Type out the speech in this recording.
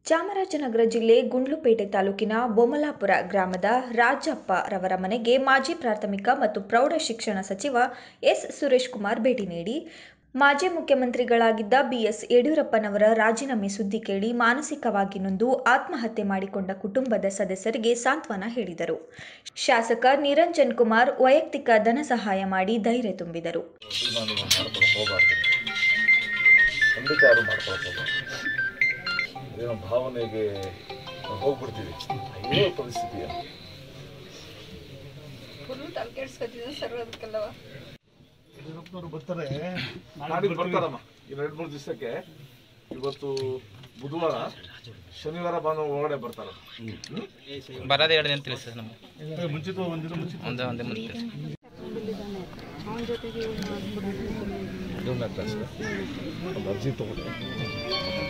ಚಾಮರಾಜನಗರ ಜಿಲ್ಲೆ ಗುಂಡ್ಲುಪೇಟೆ ತಾಲೂಕಿನ ಬೊಮ್ಮಲಾಪುರ ಗ್ರಾಮದ ರಾಜಪ್ಪ ರವರ ಮನೆಗೆ ಮಾಜಿ ಪ್ರಾಥಮಿಕ ಮತ್ತು ಪ್ರೌಢ ಶಿಕ್ಷಣ ಸಚಿವ ಎಸ್ ಸುರೇಶ್ ಕುಮಾರ್ ಭೇಟಿ ನೀಡಿ ಮಾಜಿ ಮುಖ್ಯಮಂತ್ರಿಗಳಾಗಿದ್ದ ಬಿಎಸ್ ಯಡಿಯೂರಪ್ಪನವರ ರಾಜೀನಾಮೆ ಸುದ್ದಿ ಕೇಳಿ ಮಾನಸಿಕವಾಗಿ ನೊಂದು ಆತ್ಮಹತ್ಯೆ ಮಾಡಿಕೊಂಡ ಕುಟುಂಬದ ಸದಸ್ಯರಿಗೆ ಸಾಂತ್ವನ ಹೇಳಿದರು ಶಾಸಕ ನಿರಂಜನ್ ಕುಮಾರ್ ವೈಯಕ್ತಿಕ ಧನ ಸಹಾಯ ಮಾಡಿ ಧೈರ್ಯ ತುಂಬಿದರು ನಾನು ಮಾಡ್ಕೊಳಕ್ಕೆ ಹೋಗಬಾರ್ದು ಖಂಡಿತ ಯಾರು ಮಾಡ್ಕೊಳಕ್ಕೆ ಹೋಗಬಾರ್ದು ಏನೋ ಭಾವನೆಗೆ ನಾವು ಹೋಗ್ಬಿಡ್ತೀವಿ ಅಯ್ಯೋ ಪರಿಸ್ಥಿತಿ ಅಂತ ಫುಲ್ ತಲೆ ಕೆಡ್ಸ್ಕೊತಿದ್ದೆ ಸರ್ ಅದಕ್ಕೆಲ್ಲವ ಯಡಿಯೂರಪ್ಪನವ್ರು ಬರ್ತಾರೆ ನಾಡಿದ್ದು ಬರ್ತಾರಮ್ಮ ಇನ್ನು ಎರಡು ಮೂರು ದಿವಸಕ್ಕೆ ಇವತ್ತು ಬುಧವಾರ ಶನಿವಾರ ಭಾನುವಾರ ಒಳಗಡೆ ಬರ್ತಾರೆ ಬರೋದೇ ಎರಡು ದಿನ ತಿಳಿಸಿ ಸರ್ ನಮಗೆ ಮುಂಚಿತ ಒಂದಿನ ಮುಂಚಿತ ಒಂದೇ ಒಂದೇ ಮುಂದೆ ತಿಳಿಸಿ ಅವನ ಜೊತೆಗೆ ಅರ್ಜಿ ತಗೊಂಡೆ